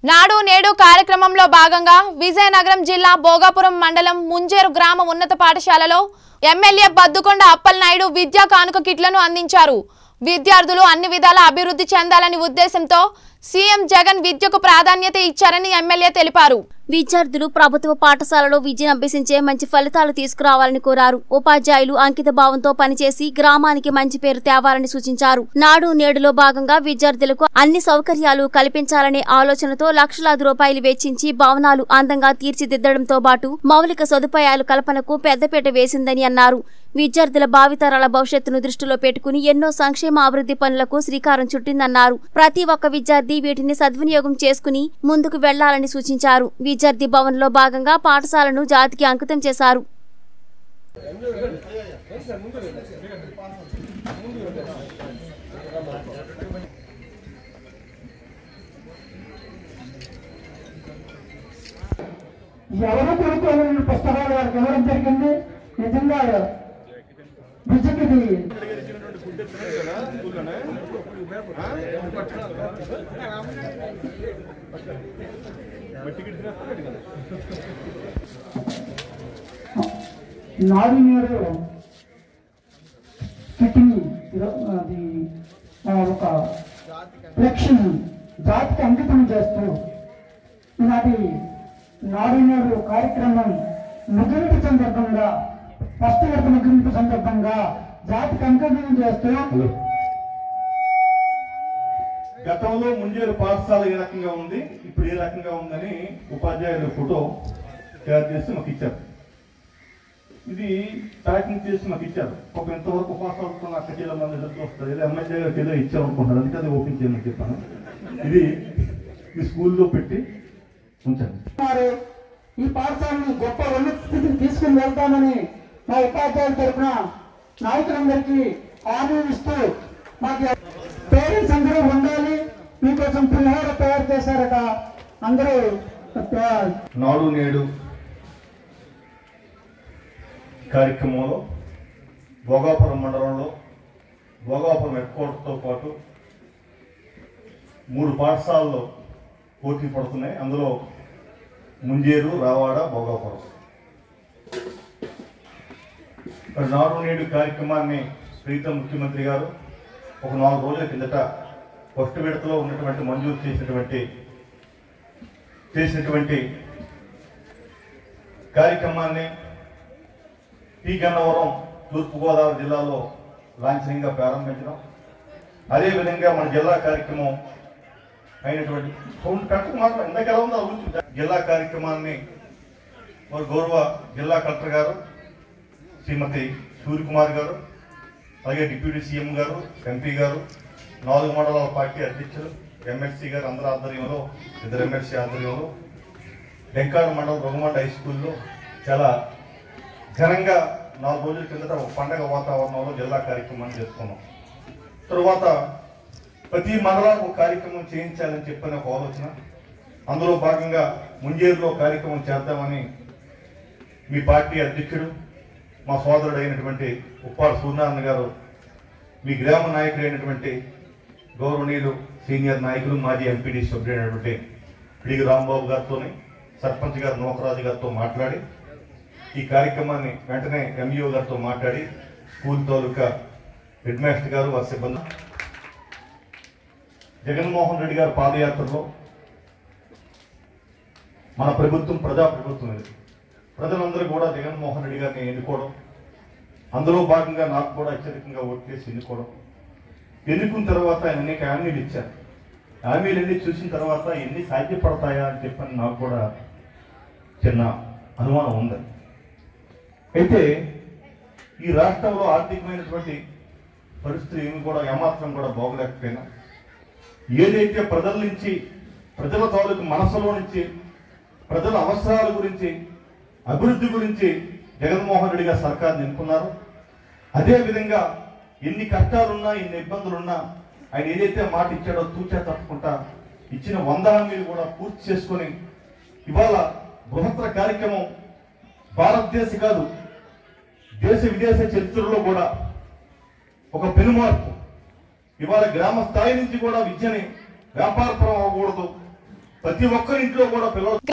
నాడు నేడు కార్యక్రమంలో భాగంగా విజయనగరం జిల్లా భోగాపురం మండలం ముంజేరు గ్రామ ఉన్నత పాఠశాలలో ఎమ్మెల్యే బద్దుకొండ అప్పలనాయుడు విద్యా కానుక కిట్లను అందించారు విద్యార్థులు అన్ని విధాల అభివృద్ధి చెందాలని ఉద్దేశంతో సీఎం జగన్ విద్యకు ప్రాధాన్యత ఇచ్చారని ఎమ్మెల్యే తెలిపారు విద్యార్థులు ప్రభుత్వ పాఠశాలలో విద్యను అభ్యసించే మంచి ఫలితాలు తీసుకురావాలని కోరారు ఉపాధ్యాయులు అంకిత భావంతో పనిచేసి గ్రామానికి మంచి పేరు తేవాలని సూచించారు నాడు నేడులో భాగంగా విద్యార్థులకు అన్ని సౌకర్యాలు కల్పించాలనే ఆలోచనతో లక్షలాది రూపాయలు వెచ్చించి భవనాలు అందంగా తీర్చిదిద్దడంతో పాటు మౌలిక సదుపాయాలు కల్పనకు పెద్దపీట వేసిందని అన్నారు విద్యార్థుల భావితరాల భవిష్యత్తును దృష్టిలో పెట్టుకుని ఎన్నో సంక్షేమ అభివృద్ధి పనులకు శ్రీకారం చుట్టిందన్నారు ప్రతి ఒక్క విద్యార్థి వీటిని సద్వినియోగం చేసుకుని ముందుకు వెళ్లాలని సూచించారు విద్యార్థి భవన్ లో భాగంగా పాఠశాలను జాతికి అంకితం చేశారు ఎవరు కొనుక్కోలేని పుస్తకాలు వారికి ఇవ్వడం జరిగింది నిజంగా విద్యకి ఇది నాడు నేడు కిటింగ్ అది ఆ, ఒక ఫ్లెక్షన్ జాతికి అంకితం చేస్తూ ఈనాటి నాడు నేడు కార్యక్రమం ముగింపు సందర్భంగా ఫస్ట్ విడత ముగింపు సందర్భంగా జాతికి అంకితం చేస్తూ గతంలో ముంజేరు పాఠశాల ఏ రకంగా ఉంది ఇప్పుడు ఏ రకంగా ఉందని ఉపాధ్యాయుల ఫోటో తయారు చేసి మాకు ఇచ్చారు ఇది ప్యాకింగ్ చేసి మాకు ఇచ్చారు ఒక ఇంతవరకు ఉపాసాలతో అక్క జిల్లా మంది ఎదురు వస్తారు ఏదో ఎమ్మెల్యే గారికి ఏదో ఇచ్చారు అనుకుంటారు అందుకే అది ఓపెన్ చేయమని చెప్పాను ఇది ఈ స్కూల్లో పెట్టి ఉంచండి వారు ఈ పాఠశాలను గొప్ప ఉన్నత స్థితికి తీసుకుని వెళ్తామని మా ఉపాధ్యాయుల తరఫున నాయకులందరికీ హామీ ఇస్తూ మాకు పేరెంట్స్ అందరూ ఉండాలి మీకోసం పులిహోర తయారు చేశారట అందరూ ఆ, నాడు నేడు కార్యక్రమంలో భోగాపురం మండలంలో భోగాపురం హెడ్ క్వార్టర్తో పాటు మూడు పాఠశాలలు పోటీ పడుతున్నాయి అందులో ముంజేరు రావాడ భోగాపురం మరి నాడు నేడు కార్యక్రమాన్ని ప్రీతం ముఖ్యమంత్రి గారు ఒక నాలుగు రోజుల కిందట ఫస్ట్ విడతలో ఉన్నటువంటి మంజూరు చేసినటువంటి చేసినటువంటి కార్యక్రమాన్ని పి గన్నవరం తూర్పుగోదావరి జిల్లాలో లాంఛనంగా ప్రారంభించడం అదేవిధంగా మన జిల్లా కార్యక్రమం అయినటువంటి సౌండ్ కరెక్ట్ మాత్రం ఇందాక ఎలా ఉందో అభివృద్ధి జిల్లా కార్యక్రమాన్ని మరి గౌరవ జిల్లా కలెక్టర్ గారు శ్రీమతి సూర్యకుమార్ గారు అలాగే డిప్యూటీ సీఎం గారు ఎంపీ గారు నాలుగు మండలాల పార్టీ అధ్యక్షులు ఎమ్మెల్సీ గారు అందరి ఆధ్వర్యంలో ఇద్దరు ఎమ్మెల్సీ ఆధ్వర్యంలో వెంకాడ మండలం రఘుమండ హై స్కూల్లో చాలా ఘనంగా నాలుగు రోజుల కిందట ఒక పండగ వాతావరణంలో జిల్లా కార్యక్రమాన్ని చేసుకున్నాం తరువాత ప్రతి మండలానికి ఒక కార్యక్రమం చేయించాలని చెప్పిన ఒక ఆలోచన అందులో భాగంగా ముంజేరులో కార్యక్రమం చేద్దామని మీ పార్టీ అధ్యక్షుడు మా సోదరుడు అయినటువంటి ఉప్పాడు సూర్యనారాయణ గారు మీ గ్రామ నాయకుడు అయినటువంటి గౌరవనీయులు సీనియర్ నాయకులు మాజీ ఎంపీడీ సభ్యుడైనటువంటి పిడిగి రాంబాబు గారితో సర్పంచ్ గారు నోకరాజు గారితో మాట్లాడి ఈ కార్యక్రమాన్ని వెంటనే ఎంఈఓ గారితో మాట్లాడి స్కూల్ తాలూకా హెడ్ మాస్టర్ గారు వారి సిబ్బంది జగన్మోహన్ రెడ్డి గారి పాదయాత్రలో మన ప్రభుత్వం ప్రజా ప్రభుత్వం ఇది ప్రజలందరూ కూడా జగన్మోహన్ రెడ్డి గారిని ఎన్నుకోవడం అందులో భాగంగా నాకు కూడా అత్యధికంగా ఓటు చేసి ఎన్నుకోవడం ఎన్నుకున్న తర్వాత ఆయన అనేక హామీలు ఇచ్చారు హామీలన్నీ చూసిన తర్వాత ఎన్ని సాధ్యపడతాయా అని చెప్పని నాకు కూడా చిన్న అనుమానం ఉంది అయితే ఈ రాష్ట్రంలో ఆర్థికమైనటువంటి పరిస్థితులు ఏమి కూడా ఏమాత్రం కూడా బాగలేకపోయినా ఏదైతే ప్రజల నుంచి ప్రజల తాలూకు మనసులో నుంచి ప్రజల అవసరాల గురించి అభివృద్ధి గురించి జగన్మోహన్ రెడ్డి గారు సర్కార్ని ఎన్నుకున్నారు అదే విధంగా ఎన్ని కష్టాలున్నా ఎన్ని ఇబ్బందులున్నా ఆయన ఏదైతే మాట ఇచ్చాడో తూచా తప్పకుండా ఇచ్చిన వంద హామీలు కూడా పూర్తి చేసుకొని ఇవాళ బృహత్తర కార్యక్రమం భారతదేశ కాదు దేశ విదేశ చరిత్రలో కూడా ఒక పెనుమార్పు ఇవాళ గ్రామ స్థాయి నుంచి కూడా విద్యని వ్యాపారపరం అవ్వకూడదు ప్రతి ఒక్కరింట్లో కూడా పిల్లలు